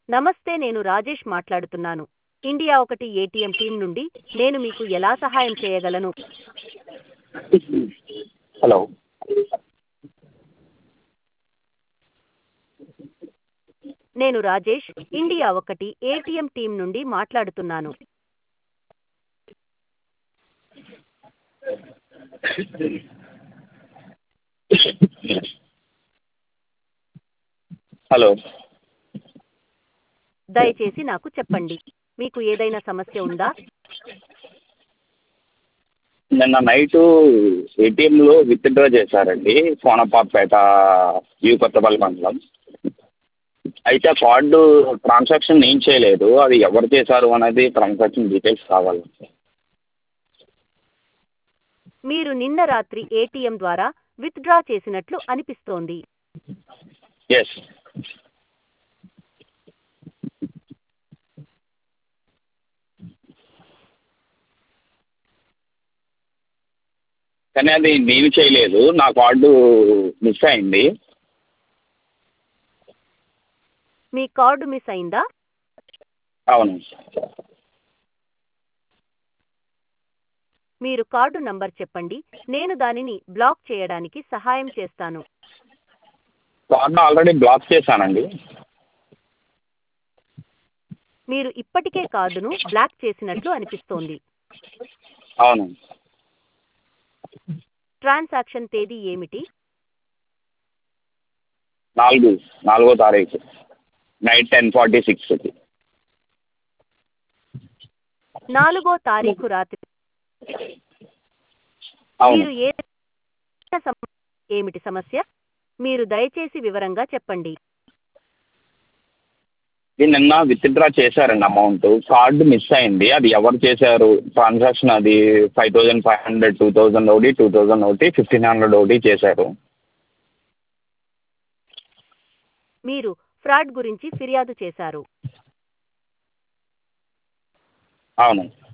నమస్తే నేను రాజేష్ మాట్లాడుతున్నాను ఇండియా ఒకటి ఏటీఎం టీం నుండి నేను మీకు ఎలా సహాయం చేయగలను హలో నేను రాజేష్ ఇండియా ఒకటి ఏటీఎం టీం నుండి మాట్లాడుతున్నాను హలో దయచేసి నాకు చెప్పండి మీకు ఏదైనా సమస్య ఉందా నిన్న నైటు ఏటీఎంలో విత్డ్రా చేశారండి కోనపాపేట యూ కొత్తపల్లి మండలం అయితే ఆ కార్డు ట్రాన్సాక్షన్ నేను చేయలేదు అది ఎవరు చేశారు అనేది ట్రాన్సాక్షన్ డీటెయిల్స్ కావాలి మీరు నిన్న రాత్రి ఏటీఎం ద్వారా విత్డ్రా చేసినట్లు అనిపిస్తోంది ఎస్ కానీ అది నేను చేయలేదు నా కార్డు మిస్ అయింది మీ కార్డు మిస్ అయిందా అవును మీరు కార్డు నంబర్ చెప్పండి నేను దానిని బ్లాక్ చేయడానికి సహాయం చేస్తాను కార్డు ఆల్రెడీ బ్లాక్ చేశానండి మీరు ఇప్పటికే కార్డును బ్లాక్ చేసినట్లు అనిపిస్తోంది అవును ట్రాన్సాక్షన్ తేదీ ఏమిటి నాలుగు నాలుగో తారీఖు నైట్ టెన్ ఫార్టీ సిక్స్కి నాలుగో తారీఖు రాత్రి అవును మీరు ఏ సమ- ఏమిటి సమస్య మీరు దయచేసి వివరంగా చెప్పండి ఇది నిన్న విత్డ్రా చేశారండి అమౌంట్ కార్డు మిస్ అయింది అది ఎవరు చేశారు ట్రాన్సాక్షన్ అది five thousand five hundred two thousand ఒకటి టూ థౌజండ్ ఒకటి ఫిఫ్టీన్ హండ్రెడ్ ఒకటి చేశారు మీరు ఫ్రాడ్ గురించి ఫిర్యాదు చేశారు అవును